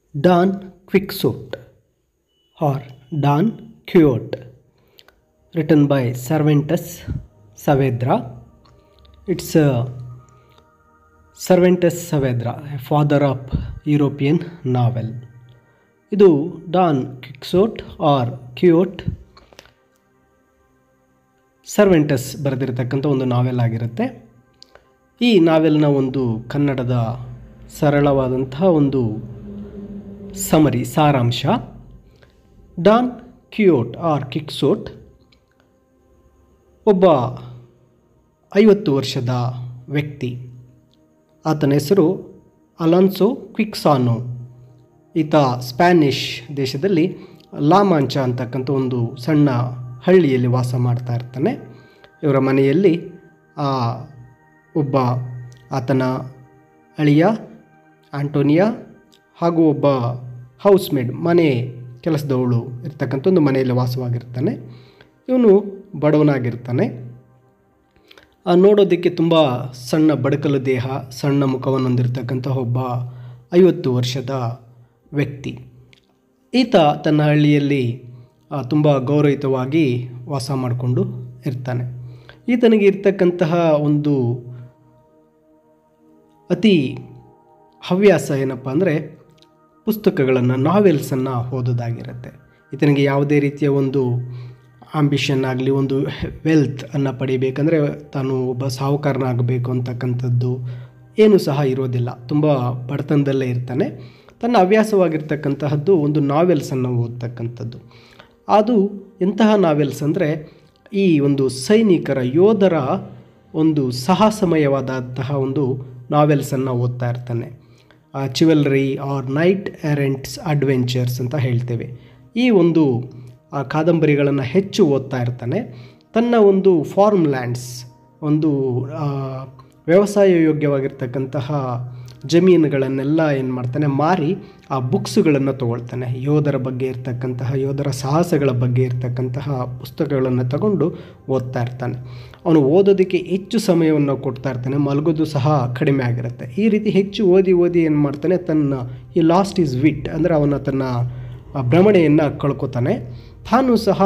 Don Quixote or Don Quixote, written by Cervantes Saavedra. It's a Cervantes Saavedra father of European novel ಇದು Don Quixote or ಕ್ಯೂಟ್ Cervantes ಬರೆದಿರತಕ್ಕಂಥ ಒಂದು novel ಆಗಿರುತ್ತೆ ಈ ನಾವೆಲ್ನ ಒಂದು ಕನ್ನಡದ ಸರಳವಾದಂತಹ ಒಂದು ಸಮರಿ ಸಾರಾಂಶ ಡಾನ್ ಕ್ಯೂಟ್ ಆರ್ ಕಿಕ್ಸೋಟ್ ಒಬ್ಬ ಐವತ್ತು ವರ್ಷದ ವ್ಯಕ್ತಿ ಆತನ ಹೆಸರು ಅಲಾನ್ಸೋ ಕ್ವಿಕ್ಸಾನೋ ಈತ ಸ್ಪ್ಯಾನಿಷ್ ದೇಶದಲ್ಲಿ ಲಾಮಾಂಚ ಅಂತಕ್ಕಂಥ ಒಂದು ಸಣ್ಣ ಹಳ್ಳಿಯಲ್ಲಿ ವಾಸ ಮಾಡ್ತಾ ಇರ್ತಾನೆ ಇವರ ಮನೆಯಲ್ಲಿ ಆ ಒಬ್ಬ ಆತನ ಅಳಿಯ ಆಂಟೋನಿಯಾ ಹಾಗೂ ಒಬ್ಬ ಹೌಸ್ ಮೇಡ್ ಮನೆ ಕೆಲಸದವಳು ಇರ್ತಕ್ಕಂಥ ಒಂದು ಮನೆಯಲ್ಲಿ ವಾಸವಾಗಿರ್ತಾನೆ ಇವನು ಬಡವನಾಗಿರ್ತಾನೆ ಆ ನೋಡೋದಕ್ಕೆ ತುಂಬ ಸಣ್ಣ ಬಡಕಲು ದೇಹ ಸಣ್ಣ ಮುಖವನ್ನು ಹೊಂದಿರತಕ್ಕಂಥ ಒಬ್ಬ ಐವತ್ತು ವರ್ಷದ ವ್ಯಕ್ತಿ ಈತ ತನ್ನ ಹಳ್ಳಿಯಲ್ಲಿ ತುಂಬ ಗೌರವಯುತವಾಗಿ ವಾಸ ಮಾಡಿಕೊಂಡು ಇರ್ತಾನೆ ಈತನಿಗೆ ಇರ್ತಕ್ಕಂತಹ ಒಂದು ಅತಿ ಹವ್ಯಾಸ ಏನಪ್ಪ ಅಂದರೆ ಪುಸ್ತಕಗಳನ್ನು ನಾವೆಲ್ಸನ್ನು ಓದೋದಾಗಿರುತ್ತೆ ಈತನಿಗೆ ಯಾವುದೇ ರೀತಿಯ ಒಂದು ಆಂಬಿಷನ್ ಆಗಲಿ ಒಂದು ವೆಲ್ತ್ ಅನ್ನು ಪಡಿಬೇಕಂದ್ರೆ ತಾನು ಒಬ್ಬ ಸಾಹುಕಾರನಾಗಬೇಕು ಅಂತಕ್ಕಂಥದ್ದು ಏನೂ ಸಹ ಇರೋದಿಲ್ಲ ತುಂಬ ಬಡತನದಲ್ಲೇ ಇರ್ತಾನೆ ತನ್ನ ಹವ್ಯಾಸವಾಗಿರ್ತಕ್ಕಂತಹದ್ದು ಒಂದು ನಾವೆಲ್ಸನ್ನು ಓದ್ತಕ್ಕಂಥದ್ದು ಅದು ಎಂತಹ ನಾವೆಲ್ಸ್ ಅಂದರೆ ಈ ಒಂದು ಸೈನಿಕರ ಯೋಧರ ಒಂದು ಸಾಹಸಮಯವಾದಂತಹ ಒಂದು ನಾವೆಲ್ಸನ್ನು ಓದ್ತಾ ಇರ್ತಾನೆ chivalry or knight errants adventures ಅಂತ ಹೇಳ್ತೇವೆ ಈ ಒಂದು ಆ ಕಾದಂಬರಿಗಳನ್ನು ಹೆಚ್ಚು ಓದ್ತಾ ಇರ್ತಾನೆ ತನ್ನ ಒಂದು ಫಾರ್ಮ್ ಲ್ಯಾಂಡ್ಸ್ ಒಂದು ವ್ಯವಸಾಯ ಯೋಗ್ಯವಾಗಿರ್ತಕ್ಕಂತಹ ಜಮೀನುಗಳನ್ನೆಲ್ಲ ಏನು ಮಾಡ್ತಾನೆ ಮಾರಿ ಆ ಬುಕ್ಸುಗಳನ್ನು ತೊಗೊಳ್ತಾನೆ ಯೋಧರ ಬಗ್ಗೆ ಇರ್ತಕ್ಕಂತಹ ಯೋಧರ ಸಾಹಸಗಳ ಬಗ್ಗೆ ಇರ್ತಕ್ಕಂತಹ ಪುಸ್ತಕಗಳನ್ನು ತಗೊಂಡು ಓದ್ತಾ ಇರ್ತಾನೆ ಅವನು ಓದೋದಕ್ಕೆ ಹೆಚ್ಚು ಸಮಯವನ್ನು ಕೊಡ್ತಾ ಇರ್ತಾನೆ ಮಲಗೋದು ಸಹ ಕಡಿಮೆ ಆಗಿರುತ್ತೆ ಈ ರೀತಿ ಹೆಚ್ಚು ಓದಿ ಓದಿ ಏನು ಮಾಡ್ತಾನೆ ತನ್ನ ಈ ಲಾಸ್ಟ್ ಈಸ್ ವಿಟ್ ಅಂದರೆ ಅವನ ತನ್ನ ಭ್ರಮಣೆಯನ್ನು ಕಳ್ಕೊತಾನೆ ತಾನು ಸಹ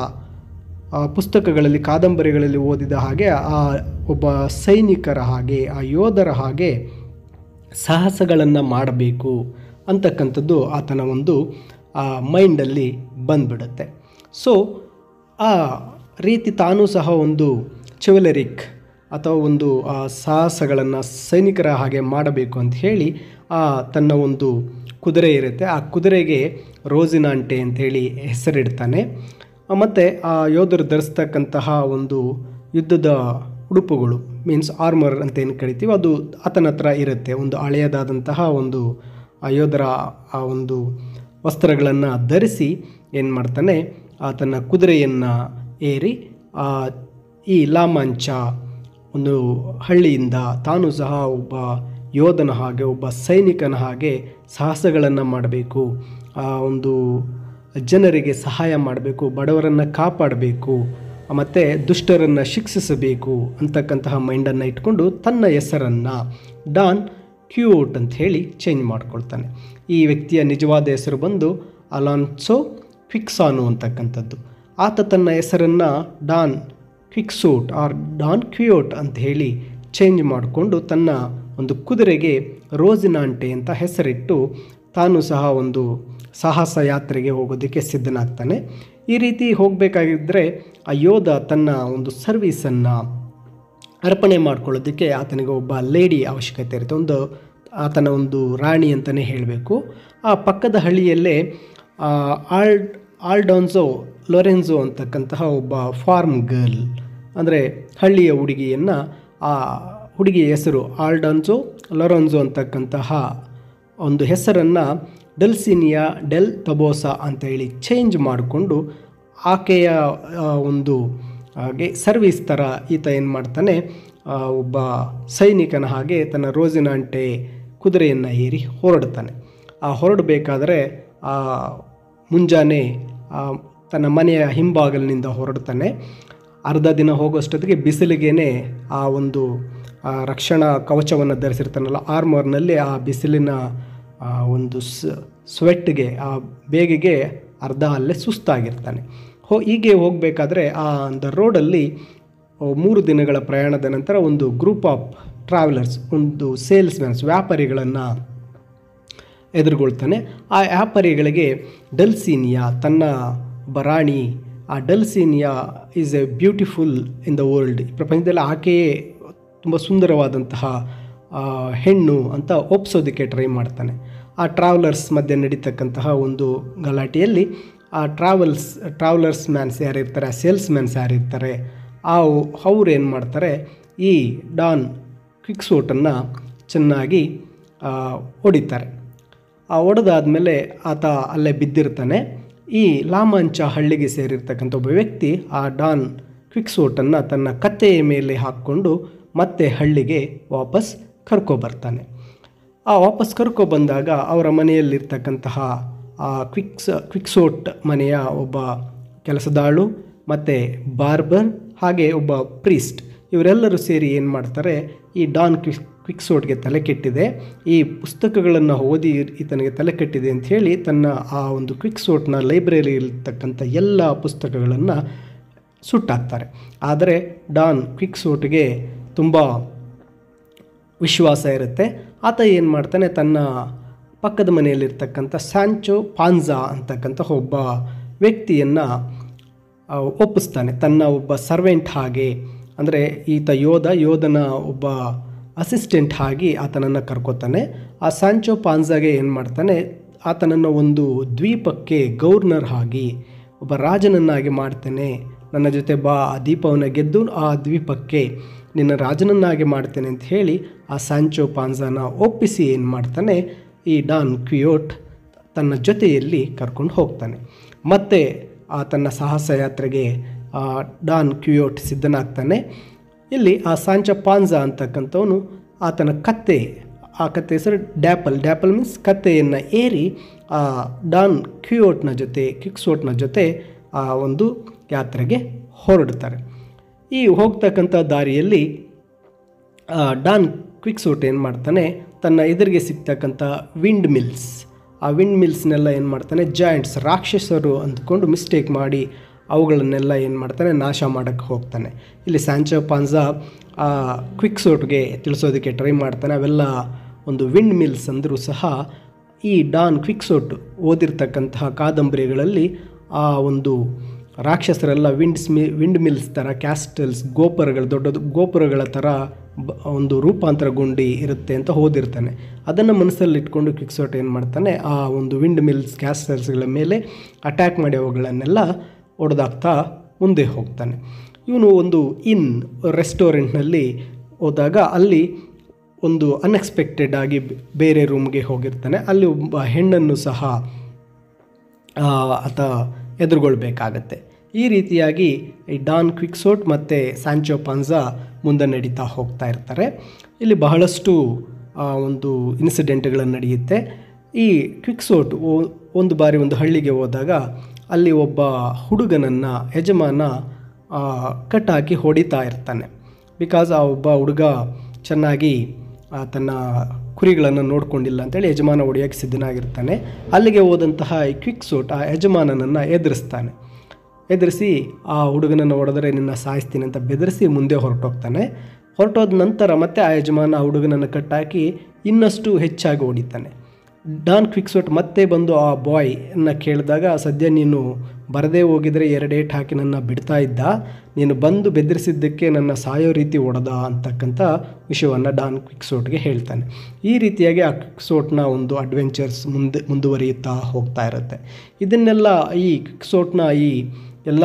ಆ ಪುಸ್ತಕಗಳಲ್ಲಿ ಕಾದಂಬರಿಗಳಲ್ಲಿ ಓದಿದ ಹಾಗೆ ಆ ಒಬ್ಬ ಸೈನಿಕರ ಹಾಗೆ ಆ ಯೋಧರ ಹಾಗೆ ಸಾಹಸಗಳನ್ನು ಮಾಡಬೇಕು ಅಂತಕ್ಕಂಥದ್ದು ಆತನ ಒಂದು ಮೈಂಡಲ್ಲಿ ಬಂದ್ಬಿಡುತ್ತೆ ಸೊ ಆ ರೀತಿ ತಾನೂ ಸಹ ಒಂದು ಚಿವಲರಿಕ್ ಅಥವಾ ಒಂದು ಸಾಹಸಗಳನ್ನು ಸೈನಿಕರ ಹಾಗೆ ಮಾಡಬೇಕು ಅಂತ ಹೇಳಿ ಆ ತನ್ನ ಒಂದು ಕುದುರೆ ಇರುತ್ತೆ ಆ ಕುದುರೆಗೆ ರೋಸಿನಾಂಟೆ ಅಂಥೇಳಿ ಹೆಸರಿಡ್ತಾನೆ ಮತ್ತು ಆ ಯೋಧರು ಧರಿಸ್ತಕ್ಕಂತಹ ಒಂದು ಯುದ್ಧದ ಉಡುಪುಗಳು ಮೀನ್ಸ್ ಆರ್ಮರ್ ಅಂತ ಏನು ಕರಿತೀವಿ ಅದು ಆತನ ಹತ್ರ ಇರುತ್ತೆ ಒಂದು ಹಳೆಯದಾದಂತಹ ಒಂದು ಆ ಯೋಧರ ಆ ಒಂದು ವಸ್ತ್ರಗಳನ್ನು ಧರಿಸಿ ಏನು ಮಾಡ್ತಾನೆ ಆತನ ಕುದುರೆಯನ್ನು ಏರಿ ಈ ಲಾಮಾಂಚ ಒಂದು ಹಳ್ಳಿಯಿಂದ ತಾನು ಸಹ ಒಬ್ಬ ಯೋಧನ ಹಾಗೆ ಒಬ್ಬ ಸೈನಿಕನ ಹಾಗೆ ಸಾಹಸಗಳನ್ನು ಮಾಡಬೇಕು ಆ ಒಂದು ಜನರಿಗೆ ಸಹಾಯ ಮಾಡಬೇಕು ಬಡವರನ್ನು ಕಾಪಾಡಬೇಕು ಮತ್ತು ದುಷ್ಟರನ್ನು ಶಿಕ್ಷಿಸಬೇಕು ಅಂತಕ್ಕಂತಹ ಮೈಂಡನ್ನು ಇಟ್ಕೊಂಡು ತನ್ನ ಹೆಸರನ್ನು ಡಾನ್ ಕ್ಯೂಟ್ ಅಂತ ಹೇಳಿ ಚೇಂಜ್ ಮಾಡ್ಕೊಳ್ತಾನೆ ಈ ವ್ಯಕ್ತಿಯ ನಿಜವಾದ ಹೆಸರು ಬಂದು ಅಲಾನ್ಸೋ ಕ್ವಿಕ್ಸಾನು ಅಂತಕ್ಕಂಥದ್ದು ಆತ ತನ್ನ ಹೆಸರನ್ನು ಡಾನ್ ಕ್ವಿಕ್ಸೂಟ್ ಆರ್ ಡಾನ್ ಕ್ಯೂಟ್ ಅಂತ ಹೇಳಿ ಚೇಂಜ್ ಮಾಡಿಕೊಂಡು ತನ್ನ ಒಂದು ಕುದುರೆಗೆ ರೋಸಿನಾಂಟೆ ಅಂತ ಹೆಸರಿಟ್ಟು ತಾನು ಸಹ ಒಂದು ಸಾಹಸ ಯಾತ್ರೆಗೆ ಹೋಗೋದಕ್ಕೆ ಸಿದ್ಧನಾಗ್ತಾನೆ ಈ ರೀತಿ ಹೋಗಬೇಕಾಗಿದ್ದರೆ ಆ ಯೋಧ ತನ್ನ ಒಂದು ಸರ್ವೀಸನ್ನು ಅರ್ಪಣೆ ಮಾಡ್ಕೊಳ್ಳೋದಕ್ಕೆ ಆತನಿಗೆ ಒಬ್ಬ ಲೇಡಿ ಅವಶ್ಯಕತೆ ಇರುತ್ತೆ ಒಂದು ಆತನ ಒಂದು ರಾಣಿ ಅಂತಲೇ ಹೇಳಬೇಕು ಆ ಪಕ್ಕದ ಹಳ್ಳಿಯಲ್ಲೇ ಆಲ್ಡ್ ಆಲ್ಡೋನ್ಸೋ ಲೊರೆನ್ಸೋ ಅಂತಕ್ಕಂತಹ ಒಬ್ಬ ಫಾರ್ಮ್ ಗರ್ಲ್ ಅಂದರೆ ಹಳ್ಳಿಯ ಹುಡುಗಿಯನ್ನು ಆ ಹುಡುಗಿಯ ಹೆಸರು ಆಲ್ಡೋನ್ಸೋ ಲೊರೆನ್ಸೋ ಅಂತಕ್ಕಂತಹ ಒಂದು ಹೆಸರನ್ನು ಡೆಲ್ಸಿನಿಯಾ ಡೆಲ್ ಟಬೋಸಾ ಅಂತ ಹೇಳಿ ಚೇಂಜ್ ಮಾಡಿಕೊಂಡು ಆಕೆಯ ಒಂದು ಹಾಗೆ ಸರ್ವೀಸ್ ಥರ ಈತ ಏನು ಮಾಡ್ತಾನೆ ಒಬ್ಬ ಸೈನಿಕನ ಹಾಗೆ ತನ್ನ ರೋಸಿನಾಂಟೆ ಕುದುರೆಯನ್ನು ಏರಿ ಹೊರಡ್ತಾನೆ ಆ ಹೊರಡಬೇಕಾದರೆ ಆ ಮುಂಜಾನೆ ತನ್ನ ಮನೆಯ ಹಿಂಬಾಗಲಿನಿಂದ ಹೊರಡ್ತಾನೆ ಅರ್ಧ ದಿನ ಹೋಗೋಷ್ಟೊತ್ತಿಗೆ ಬಿಸಿಲಿಗೇ ಆ ಒಂದು ರಕ್ಷಣಾ ಕವಚವನ್ನು ಧರಿಸಿರ್ತಾನಲ್ಲ ಆರ್ಮರ್ನಲ್ಲಿ ಆ ಬಿಸಿಲಿನ ಆ ಒಂದು ಸ್ವೆಟ್ಗೆ ಆ ಬೇಗೆಗೆ ಅರ್ಧ ಅಲ್ಲೇ ಸುಸ್ತಾಗಿರ್ತಾನೆ ಹೋ ಹೀಗೆ ಹೋಗಬೇಕಾದ್ರೆ ಆ ದ ರೋಡಲ್ಲಿ ಮೂರು ದಿನಗಳ ಪ್ರಯಾಣದ ನಂತರ ಒಂದು ಗ್ರೂಪ್ ಆಫ್ ಟ್ರಾವೆಲರ್ಸ್ ಒಂದು ಸೇಲ್ಸ್ ಮ್ಯಾನ್ಸ್ ವ್ಯಾಪಾರಿಗಳನ್ನು ಎದುರುಗೊಳ್ತಾನೆ ಆ ವ್ಯಾಪಾರಿಗಳಿಗೆ ಡಲ್ಸೀನಿಯಾ ತನ್ನ ಬರಾಣಿ ಆ Dulcinea is a beautiful in the world ಪ್ರಪಂಚದಲ್ಲಿ ಆಕೆಯೇ ತುಂಬ ಸುಂದರವಾದಂತಹ ಆ, ಹೆಣ್ಣು ಅಂತ ಒಪ್ಸೋದಕ್ಕೆ ಟ್ರೈ ಮಾಡ್ತಾನೆ ಆ ಟ್ರಾವೆಲರ್ಸ್ ಮಧ್ಯೆ ನಡೀತಕ್ಕಂತಹ ಒಂದು ಗಲಾಟೆಯಲ್ಲಿ ಆ ಟ್ರಾವೆಲ್ಸ್ ಟ್ರಾವೆಲರ್ಸ್ ಮ್ಯಾನ್ಸ್ ಯಾರಿರ್ತಾರೆ ಆ ಸೇಲ್ಸ್ ಮ್ಯಾನ್ಸ್ ಯಾರಿರ್ತಾರೆ ಆ ಅವ್ರು ಏನು ಮಾಡ್ತಾರೆ ಈ ಡಾನ್ ಕ್ವಿಕ್ಸೋಟನ್ನು ಚೆನ್ನಾಗಿ ಆ, ಹೊಡಿತಾರೆ ಆ ಹೊಡೆದಾದ್ಮೇಲೆ ಆತ ಅಲ್ಲೇ ಬಿದ್ದಿರ್ತಾನೆ ಈ ಲಾಮಾಂಚ ಹಳ್ಳಿಗೆ ಸೇರಿರ್ತಕ್ಕಂಥ ಒಬ್ಬ ವ್ಯಕ್ತಿ ಆ ಡಾನ್ ಕ್ವಿಕ್ಸೋಟನ್ನು ತನ್ನ ಕತ್ತೆಯ ಮೇಲೆ ಹಾಕ್ಕೊಂಡು ಮತ್ತೆ ಹಳ್ಳಿಗೆ ವಾಪಸ್ ಕರ್ಕೊಬರ್ತಾನೆ ಆ ವಾಪಸ್ ಕರ್ಕೊಬಂದಾಗ ಅವರ ಮನೆಯಲ್ಲಿರ್ತಕ್ಕಂತಹ ಆ ಕ್ವಿಕ್ಸ್ ಕ್ವಿಕ್ಸೋಟ್ ಮನೆಯ ಒಬ್ಬ ಕೆಲಸದಾಳು ಮತ್ತು ಬಾರ್ಬರ್ ಹಾಗೆ ಒಬ್ಬ ಪ್ರೀಸ್ಟ್ ಇವರೆಲ್ಲರೂ ಸೇರಿ ಏನು ಮಾಡ್ತಾರೆ ಈ ಡಾನ್ ಕ್ವಿಕ್ ಕ್ವಿಕ್ಸೋಟ್ಗೆ ತಲೆ ಕೆಟ್ಟಿದೆ ಈ ಪುಸ್ತಕಗಳನ್ನು ಓದಿ ಈತನಿಗೆ ತಲೆ ಕೆಟ್ಟಿದೆ ಅಂತ ಹೇಳಿ ತನ್ನ ಆ ಒಂದು ಕ್ವಿಕ್ಸೋಟ್ನ ಲೈಬ್ರರಿಯಲ್ಲಿರ್ತಕ್ಕಂಥ ಎಲ್ಲ ಪುಸ್ತಕಗಳನ್ನು ಸುಟ್ಟಾಕ್ತಾರೆ ಆದರೆ ಡಾನ್ ಕ್ವಿಕ್ಸೋಟ್ಗೆ ತುಂಬ ವಿಶ್ವಾಸ ಇರುತ್ತೆ ಆತ ಏನು ಮಾಡ್ತಾನೆ ತನ್ನ ಪಕ್ಕದ ಮನೆಯಲ್ಲಿರ್ತಕ್ಕಂಥ ಸ್ಯಾಂಚೋ ಪಾನ್ಜಾ ಅಂತಕ್ಕಂಥ ಒಬ್ಬ ವ್ಯಕ್ತಿಯನ್ನು ಒಪ್ಪಿಸ್ತಾನೆ ತನ್ನ ಒಬ್ಬ ಸರ್ವೆಂಟ್ ಹಾಗೆ ಅಂದರೆ ಈತ ಯೋಧ ಯೋಧನ ಒಬ್ಬ ಅಸಿಸ್ಟೆಂಟ್ ಆಗಿ ಆತನನ್ನು ಕರ್ಕೋತಾನೆ ಆ ಸ್ಯಾಂಚೋ ಪಾನ್ಜಾಗೆ ಏನು ಮಾಡ್ತಾನೆ ಆತನನ್ನು ಒಂದು ದ್ವೀಪಕ್ಕೆ ಗವರ್ನರ್ ಆಗಿ ಒಬ್ಬ ರಾಜನನ್ನಾಗಿ ಮಾಡ್ತೇನೆ ನನ್ನ ಜೊತೆ ಬಾ ಆ ದೀಪವನ್ನು ಗೆದ್ದು ಆ ದ್ವೀಪಕ್ಕೆ ನಿನ್ನ ರಾಜನನ್ನಾಗಿ ಮಾಡ್ತೇನೆ ಅಂತ ಹೇಳಿ ಆ ಸ್ಯಾಂಚೋ ಪಾನ್ಜಾನ ಒಪ್ಪಿಸಿ ಏನು ಮಾಡ್ತಾನೆ ಈ ಡಾನ್ ಕ್ವಿಯೋಟ್ ತನ್ನ ಜೊತೆಯಲ್ಲಿ ಕರ್ಕೊಂಡು ಹೋಗ್ತಾನೆ ಮತ್ತು ಆ ತನ್ನ ಸಾಹಸ ಯಾತ್ರೆಗೆ ಆ ಡಾನ್ ಕ್ವಿಯೋಟ್ ಸಿದ್ಧನಾಗ್ತಾನೆ ಇಲ್ಲಿ ಆ ಸಾಂಚ ಪಾನ್ಜಾ ಅಂತಕ್ಕಂಥವನು ಆತನ ಕತ್ತೆ ಆ ಕತ್ತೆ ಹೆಸರು ಡ್ಯಾಪಲ್ ಡ್ಯಾಪಲ್ ಮೀನ್ಸ್ ಕತ್ತೆಯನ್ನು ಏರಿ ಆ ಡಾನ್ ಕ್ವಿಯೋಟ್ನ ಜೊತೆ ಕ್ವಿಕ್ಸೋಟ್ನ ಜೊತೆ ಆ ಒಂದು ಯಾತ್ರೆಗೆ ಹೊರಡ್ತಾರೆ ಈ ಹೋಗ್ತಕ್ಕಂಥ ದಾರಿಯಲ್ಲಿ ಆ, ಡಾನ್ ಕ್ವಿಕ್ಸೋಟ್ ಏನು ಮಾಡ್ತಾನೆ ತನ್ನ ಎದುರಿಗೆ ಸಿಗ್ತಕ್ಕಂಥ ವಿಂಡ್ ಮಿಲ್ಸ್ ಆ ವಿಂಡ್ ಮಿಲ್ಸ್ನೆಲ್ಲ ಏನು ಮಾಡ್ತಾನೆ ಜಾಯಿಂಟ್ಸ್ ರಾಕ್ಷಸರು ಅಂದ್ಕೊಂಡು ಮಿಸ್ಟೇಕ್ ಮಾಡಿ ಅವುಗಳನ್ನೆಲ್ಲ ಏನು ಮಾಡ್ತಾನೆ ನಾಶ ಮಾಡೋಕ್ಕೆ ಹೋಗ್ತಾನೆ ಇಲ್ಲಿ ಸ್ಯಾಂಚೋ ಪಾನ್ಜಾ ಆ ಕ್ವಿಕ್ಸೋಟ್ಗೆ ತಿಳಿಸೋದಕ್ಕೆ ಟ್ರೈ ಮಾಡ್ತಾನೆ ಅವೆಲ್ಲ ಒಂದು ವಿಂಡ್ ಮಿಲ್ಸ್ ಅಂದರೂ ಸಹ ಈ ಡಾನ್ ಕ್ವಿಕ್ಸೋಟ್ ಓದಿರ್ತಕ್ಕಂತಹ ಕಾದಂಬರಿಗಳಲ್ಲಿ ಆ ಒಂದು ರಾಕ್ಷಸರೆಲ್ಲ ವಿಂಡ್ಸ್ ಮಿ ವಿಂಡ್ ಮಿಲ್ಸ್ ಥರ ಕ್ಯಾಸ್ಟಲ್ಸ್ ಗೋಪುರಗಳು ದೊಡ್ಡ ಗೋಪುರಗಳ ಥರ ಬ ಒಂದು ರೂಪಾಂತರಗೊಂಡು ಇರುತ್ತೆ ಅಂತ ಓದಿರ್ತಾನೆ ಅದನ್ನು ಮನಸ್ಸಲ್ಲಿ ಇಟ್ಕೊಂಡು ಕ್ವಿಕ್ಸೋಟ್ ಏನು ಮಾಡ್ತಾನೆ ಆ ಒಂದು ವಿಂಡ್ ಮಿಲ್ಸ್ ಕ್ಯಾಸ್ಟಲ್ಸ್ಗಳ ಮೇಲೆ ಅಟ್ಯಾಕ್ ಮಾಡಿ ಅವುಗಳನ್ನೆಲ್ಲ ಹೊಡೆದಾಕ್ತಾ ಮುಂದೆ ಹೋಗ್ತಾನೆ ಇವನು ಒಂದು ಇನ್ ರೆಸ್ಟೋರೆಂಟ್ನಲ್ಲಿ ಹೋದಾಗ ಅಲ್ಲಿ ಒಂದು ಅನ್ಎಕ್ಸ್ಪೆಕ್ಟೆಡ್ ಆಗಿ ಬೇರೆ ರೂಮ್ಗೆ ಹೋಗಿರ್ತಾನೆ ಅಲ್ಲಿ ಒಬ್ಬ ಹೆಣ್ಣನ್ನು ಸಹ ಆ, ಆತ ಎದುರುಗೊಳ್ಬೇಕಾಗತ್ತೆ ಈ ರೀತಿಯಾಗಿ ಈ ಡಾನ್ ಕ್ವಿಕ್ಸೋಟ್ ಮತ್ತು ಸ್ಯಾಂಚೋ ಪಾನ್ಜಾ ಮುಂದೆ ನಡೀತಾ ಹೋಗ್ತಾ ಇರ್ತಾರೆ ಇಲ್ಲಿ ಬಹಳಷ್ಟು ಆ, ಒಂದು ಇನ್ಸಿಡೆಂಟ್ಗಳು ನಡೆಯುತ್ತೆ ಈ ಕ್ವಿಕ್ಸೋಟ್ ಓ- ಒಂದು ಬಾರಿ ಒಂದು ಹಳ್ಳಿಗೆ ಹೋದಾಗ ಅಲ್ಲಿ ಒಬ್ಬ ಹುಡುಗನನ್ನು ಯಜಮಾನ ಆ, ಕಟ್ಟಾಕಿ ಹೊಡಿತಾ ಇರ್ತಾನೆ ಬಿಕಾಸ್ ಆ ಒಬ್ಬ ಹುಡುಗ ಚೆನ್ನಾಗಿ ಆ, ತನ್ನ ಕುರಿಗಳನ್ನು ನೋಡ್ಕೊಂಡಿಲ್ಲ ಅಂತೇಳಿ ಯಜಮಾನ ಹೊಡೆಯೋಕ್ಕೆ ಸಿದ್ಧನಾಗಿರ್ತಾನೆ ಅಲ್ಲಿಗೆ ಹೋದಂತಹ ಈ ಕ್ವಿಕ್ ಸೂಟ್ ಆ ಯಜಮಾನನನ್ನು ಎದುರಿಸ್ತಾನೆ ಎದುರಿಸಿ ಆ ಹುಡುಗನನ್ನು ಹೊಡೆದರೆ ನಿನ್ನ ಸಾಯಿಸ್ತೀನಿ ಅಂತ ಬೆದರಿಸಿ ಮುಂದೆ ಹೊರಟೋಗ್ತಾನೆ ಹೊರಟೋದ ನಂತರ ಮತ್ತೆ ಆ ಯಜಮಾನ ಆ ಹುಡುಗನನ್ನು ಕಟ್ಟಾಕಿ ಇನ್ನಷ್ಟು ಹೆಚ್ಚಾಗಿ ಹೊಡಿತಾನೆ ಡಾನ್ ಕ್ವಿಕ್ಸೋಟ್ ಮತ್ತೆ ಬಂದು ಆ ಬಾಯ್ನ ಕೇಳಿದಾಗ ಸದ್ಯ ನೀನು ಬರದೇ ಹೋಗಿದರೆ ಎರಡೇಟ್ ಹಾಕಿ ನನ್ನ ಬಿಡ್ತಾ ಇದ್ದ ನೀನು ಬಂದು ಬೆದರಿಸಿದ್ದಕ್ಕೆ ನನ್ನ ಸಾಯೋ ರೀತಿ ಹೊಡೆದ ಅಂತಕ್ಕಂಥ ವಿಷಯವನ್ನು ಡಾನ್ ಕ್ವಿಕ್ಸೋಟ್ಗೆ ಹೇಳ್ತಾನೆ ಈ ರೀತಿಯಾಗಿ ಆ ಕ್ವಿಕ್ಸೋಟ್ನ ಒಂದು ಅಡ್ವೆಂಚರ್ಸ್ ಮುಂದೆ ಮುಂದುವರಿಯುತ್ತಾ ಹೋಗ್ತಾ ಇರುತ್ತೆ ಇದನ್ನೆಲ್ಲ ಈ ಕ್ವಿಕ್ಸೋಟ್ನ ಈ ಎಲ್ಲ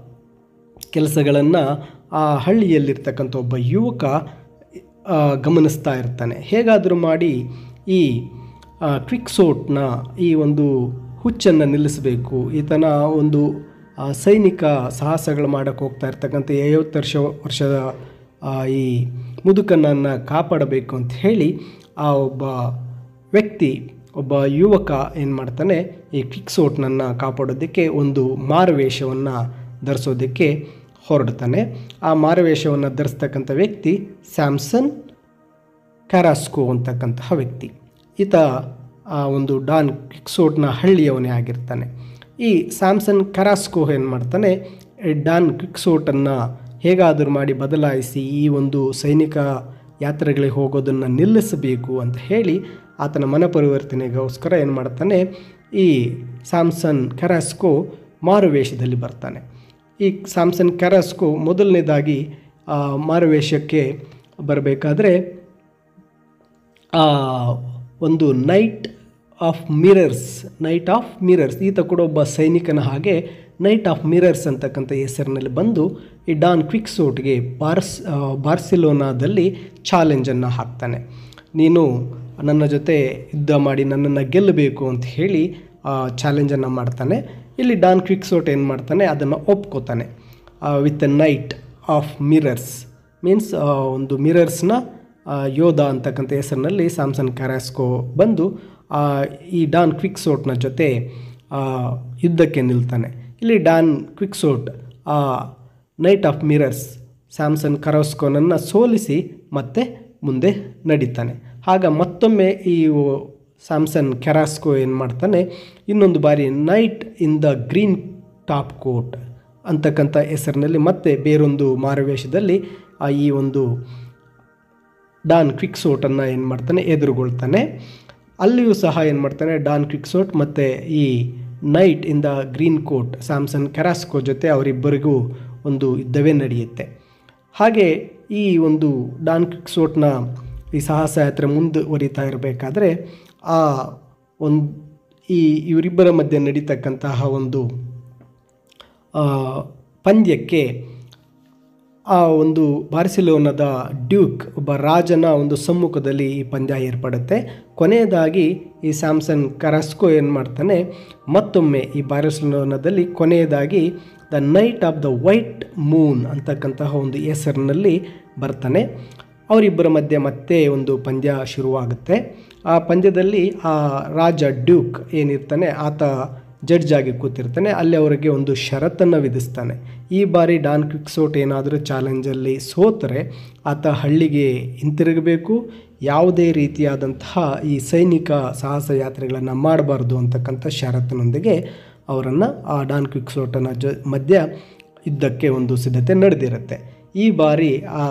ಕೆಲಸಗಳನ್ನು ಆ ಹಳ್ಳಿಯಲ್ಲಿರ್ತಕ್ಕಂಥ ಒಬ್ಬ ಯುವಕ ಆ, ಗಮನಿಸ್ತಾ ಇರ್ತಾನೆ ಹೇಗಾದರೂ ಮಾಡಿ ಈ ಆ, ಕ್ವಿಕ್ಸೋಟ್ನ ಈ ಒಂದು ಹುಚ್ಚನ್ನು ನಿಲ್ಲಿಸಬೇಕು ಈತನ ಒಂದು ಆ, ಸೈನಿಕ ಸಾಹಸಗಳು ಮಾಡೋಕ್ಕೆ ಹೋಗ್ತಾ ಇರ್ತಕ್ಕಂಥ ಐವತ್ತು ವರ್ಷ ವರ್ಷದ ಆ, ಈ ಮುದುಕನನ್ನು ಕಾಪಾಡಬೇಕು ಅಂತ ಹೇಳಿ ಆ ಒಬ್ಬ ವ್ಯಕ್ತಿ ಒಬ್ಬ ಯುವಕ ಏನು ಮಾಡ್ತಾನೆ ಈ ಕ್ವಿಕ್ಸೋಟ್ನನ್ನು ಕಾಪಾಡೋದಕ್ಕೆ ಒಂದು ಮಾರುವೇಷವನ್ನು ಧರಿಸೋದಕ್ಕೆ ಹೊರಡ್ತಾನೆ ಆ ಮಾರುವೇಷವನ್ನು ಧರಿಸ್ತಕ್ಕಂಥ ವ್ಯಕ್ತಿ ಸ್ಯಾಮ್ಸನ್ ಕ್ಯಾರಾಸ್ಕೋ ಅಂತಕ್ಕಂತಹ ವ್ಯಕ್ತಿ ಈತ ಆ ಒಂದು ಡಾನ್ ಕ್ವಿಕ್ಸೋಟ್ನ ಹಳ್ಳಿಯವನೇ ಆಗಿರ್ತಾನೆ ಈ ಸ್ಯಾಮ್ಸನ್ ಕರಾಸ್ಕೋ ಏನು ಮಾಡ್ತಾನೆ ಈ ಡಾನ್ ಕ್ವಿಕ್ಸೋಟನ್ನು ಹೇಗಾದರೂ ಮಾಡಿ ಬದಲಾಯಿಸಿ ಈ ಒಂದು ಸೈನಿಕ ಯಾತ್ರೆಗಳಿಗೆ ಹೋಗೋದನ್ನು ನಿಲ್ಲಿಸಬೇಕು ಅಂತ ಹೇಳಿ ಆತನ ಮನಪರಿವರ್ತನೆಗೋಸ್ಕರ ಏನು ಮಾಡ್ತಾನೆ ಈ ಸ್ಯಾಮ್ಸನ್ ಕರಾಸ್ಕೋ ಮಾರುವೇಷದಲ್ಲಿ ಬರ್ತಾನೆ ಈ ಸ್ಯಾಮ್ಸನ್ ಕರಾಸ್ಕೋ ಮೊದಲನೇದಾಗಿ ಆ, ಮಾರುವೇಷಕ್ಕೆ ಬರಬೇಕಾದ್ರೆ ಆ, ಒಂದು knight of mirrors knight of mirrors ಈತ ಕೂಡ ಒಬ್ಬ ಸೈನಿಕನ ಹಾಗೆ ನೈಟ್ ಆಫ್ ಮಿರರ್ಸ್ ಅಂತಕ್ಕಂಥ ಹೆಸರಿನಲ್ಲಿ ಬಂದು ಈ ಡಾನ್ ಕ್ವಿಕ್ಸೋಟ್ಗೆ ಬಾರ್ಸ್ ಆ, ಬಾರ್ಸಿಲೋನಾದಲ್ಲಿ ಚಾಲೆಂಜನ್ನು ಹಾಕ್ತಾನೆ ನೀನು ನನ್ನ ಜೊತೆ ಯುದ್ಧ ಮಾಡಿ ನನ್ನನ್ನು ಗೆಲ್ಲಬೇಕು ಅಂತ ಹೇಳಿ ಚಾಲೆಂಜನ್ನು ಮಾಡ್ತಾನೆ ಇಲ್ಲಿ ಡಾನ್ ಕ್ವಿಕ್ಸೋಟ್ ಏನು ಮಾಡ್ತಾನೆ ಅದನ್ನು ಒಪ್ಕೋತಾನೆ with a knight of mirrors means ಒಂದು ಮಿರರ್ಸ್ನ ಯೋಧ ಅಂತಕ್ಕಂಥ ಹೆಸರಿನಲ್ಲಿ ಸ್ಯಾಮ್ಸನ್ ಕ್ಯಾರಾಸ್ಕೋ ಬಂದು ಆ, ಈ ಡಾನ್ ಕ್ವಿಕ್ಸೋಟ್ನ ಜೊತೆ ಆ, ಯುದ್ಧಕ್ಕೆ ನಿಲ್ತಾನೆ ಇಲ್ಲಿ ಡಾನ್ ಕ್ವಿಕ್ಸೋಟ್ ಆ ನೈಟ್ ಆಫ್ ಮಿರರ್ಸ್ ಸ್ಯಾಮ್ಸನ್ ಕರಾಸ್ಕೋನನ್ನು ಸೋಲಿಸಿ ಮತ್ತೆ ಮುಂದೆ ನಡೀತಾನೆ ಆಗ ಮತ್ತೊಮ್ಮೆ ಈ ಓ- ಸ್ಯಾಮ್ಸನ್ ಕೆರಾಸ್ಕೋ ಏನು ಮಾಡ್ತಾನೆ ಇನ್ನೊಂದು ಬಾರಿ knight in the green top coat ಅಂತಕ್ಕಂಥ ಹೆಸರಿನಲ್ಲಿ ಮತ್ತೆ ಬೇರೊಂದು ಮಾರುವೇಷದಲ್ಲಿ ಆ ಈ ಒಂದು ಡಾನ್ ಕ್ವಿಕ್ಸೋಟನ್ನು ಏನು ಮಾಡ್ತಾನೆ ಎದುರುಗೊಳ್ತಾನೆ ಅಲ್ಲಿಯೂ ಸಹ ಏನು ಮಾಡ್ತಾನೆ ಡಾನ್ ಕ್ವಿಕ್ಸೋಟ್ ಮತ್ತು ಈ knight in the green coat Samson Carrasco ಜೊತೆ ಅವರಿಬ್ಬರಿಗೂ ಒಂದು ಯುದ್ಧವೇ ನಡೆಯುತ್ತೆ ಹಾಗೆ ಈ ಒಂದು ಡಾನ್ ಕ್ವಿಕ್ಸೋಟ್ನ ಈ ಸಾಹಸ ಯಾತ್ರೆ ಮುಂದುವರಿತಾ ಇರಬೇಕಾದ್ರೆ ಆ ಒಂದು ಈ ಇವರಿಬ್ಬರ ಮಧ್ಯೆ ನಡೀತಕ್ಕಂತಹ ಒಂದು ಆ, ಪಂದ್ಯಕ್ಕೆ ಆ ಒಂದು ಬಾರ್ಸಿಲೋನದ ಡ್ಯೂಕ್ ಒಬ್ಬ ರಾಜನ ಒಂದು ಸಮ್ಮುಖದಲ್ಲಿ ಈ ಪಂದ್ಯ ಏರ್ಪಡುತ್ತೆ ಕೊನೆಯದಾಗಿ ಈ ಸ್ಯಾಮ್ಸನ್ ಕರಾಸ್ಕೋ ಏನು ಮಾಡ್ತಾನೆ ಮತ್ತೊಮ್ಮೆ ಈ ಬಾರ್ಸಿಲೋನದಲ್ಲಿ ಕೊನೆಯದಾಗಿ the knight of the white moon ಅಂತಕ್ಕಂತಹ ಒಂದು ಹೆಸರಿನಲ್ಲಿ ಬರ್ತಾನೆ ಅವರಿಬ್ಬರ ಮಧ್ಯೆ ಮತ್ತೆ ಒಂದು ಪಂದ್ಯ ಶುರುವಾಗುತ್ತೆ ಆ ಪಂದ್ಯದಲ್ಲಿ ಆ ರಾಜ ಡ್ಯೂಕ್ ಏನಿರ್ತಾನೆ ಆತ ಜಡ್ಜ್ ಆಗಿ ಕೂತಿರ್ತಾನೆ ಅಲ್ಲಿ ಅವರಿಗೆ ಒಂದು ಷರತ್ತನ್ನು ವಿಧಿಸ್ತಾನೆ ಈ ಬಾರಿ ಡಾನ್ ಕ್ವಿಕ್ಸೋಟ್ ಏನಾದರೂ ಚಾಲೆಂಜಲ್ಲಿ ಸೋತರೆ ಆತ ಹಳ್ಳಿಗೆ ಹಿಂತಿರುಗಬೇಕು ಯಾವುದೇ ರೀತಿಯಾದಂತಹ ಈ ಸೈನಿಕ ಸಾಹಸ ಯಾತ್ರೆಗಳನ್ನು ಮಾಡಬಾರ್ದು ಅಂತಕ್ಕಂಥ ಷರತ್ತಿನೊಂದಿಗೆ ಅವರನ್ನು ಆ ಡಾನ್ ಕ್ವಿಕ್ಸೋಟನ ಜೊ ಮಧ್ಯ ಯುದ್ಧಕ್ಕೆ ಒಂದು ಸಿದ್ಧತೆ ನಡೆದಿರುತ್ತೆ ಈ ಬಾರಿ ಆ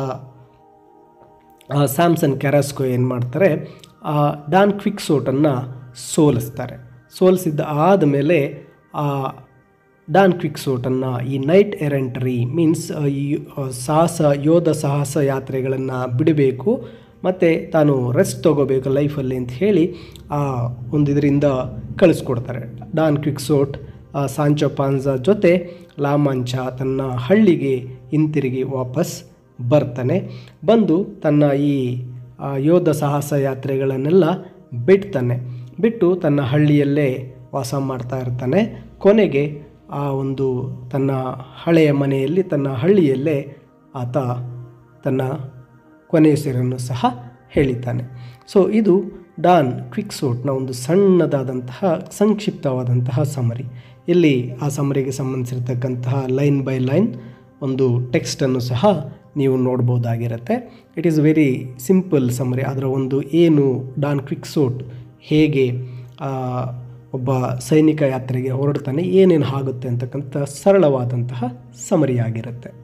ಆ ಸ್ಯಾಮ್ಸನ್ ಕ್ಯಾರಾಸ್ಕೋ ಏನು ಮಾಡ್ತಾರೆ ಆ ಡಾನ್ ಕ್ವಿಕ್ಸೋಟನ್ನು ಸೋಲಿಸ್ತಾರೆ ಸೋಲಿಸಿದ್ದ ಆದಮೇಲೆ ಆ ಡಾನ್ ಕ್ವಿಕ್ಸೋಟನ್ನು ಈ ನೈಟ್ ಎರೆಂಟ್ರಿ ಮೀನ್ಸ್ ಈ ಆ, ಸಾಹಸ ಯೋಧ ಸಾಹಸ ಯಾತ್ರೆಗಳನ್ನು ಬಿಡಬೇಕು ಮತ್ತು ತಾನು ರೆಸ್ಟ್ ತೊಗೋಬೇಕು ಲೈಫಲ್ಲಿ ಅಂತ ಹೇಳಿ ಆ ಒಂದು ಇದರಿಂದ ಕಳಿಸ್ಕೊಡ್ತಾರೆ ಡಾನ್ ಕ್ವಿಕ್ಸೋಟ್ ಆ, ಸಾಂಚೋ ಪಾನ್ಜಾ ಜೊತೆ ಲಾಮಾಂಚ ತನ್ನ ಹಳ್ಳಿಗೆ ಹಿಂತಿರುಗಿ ವಾಪಸ್ ಬರ್ತಾನೆ ಬಂದು ತನ್ನ ಈ ಆ, ಯೋಧ ಸಾಹಸ ಯಾತ್ರೆಗಳನ್ನೆಲ್ಲ ಬಿಡ್ತಾನೆ ಬಿಟ್ಟು ತನ್ನ ಹಳ್ಳಿಯಲ್ಲೇ ವಾಸ ಮಾಡ್ತಾ ಇರ್ತಾನೆ ಕೊನೆಗೆ ಆ ಒಂದು ತನ್ನ ಹಳೆಯ ಮನೆಯಲ್ಲಿ ತನ್ನ ಹಳ್ಳಿಯಲ್ಲೇ ಆತ ತನ್ನ ಕೊನೆಯುಸಿರನ್ನು ಸಹ ಹೇಳಿದ್ದಾನೆ ಸೊ ಇದು ಡಾನ್ ಕ್ವಿಕ್ಸೋಟ್ನ ಒಂದು ಸಣ್ಣದಾದಂತಹ ಸಂಕ್ಷಿಪ್ತವಾದಂತಹ ಸಮರಿ ಇಲ್ಲಿ ಆ ಸಮರಿಗೆ ಸಂಬಂಧಿಸಿರ್ತಕ್ಕಂತಹ ಲೈನ್ ಬೈ ಲೈನ್ ಒಂದು ಟೆಕ್ಸ್ಟನ್ನು ಸಹ ನೀವು ನೋಡ್ಬೋದಾಗಿರುತ್ತೆ it is very simple summary ಅದರ ಒಂದು ಏನು ಡಾನ್ ಕ್ವಿಕ್ಸೋಟ್ ಹೇಗೆ ಆ, ಒಬ್ಬ ಸೈನಿಕ ಯಾತ್ರೆಗೆ ಹೊರಡ್ತಾನೆ ಏನೇನು ಆಗುತ್ತೆ ಅಂತಕ್ಕಂಥ ಸರಳವಾದಂತಹ ಸಮರಿಯಾಗಿರುತ್ತೆ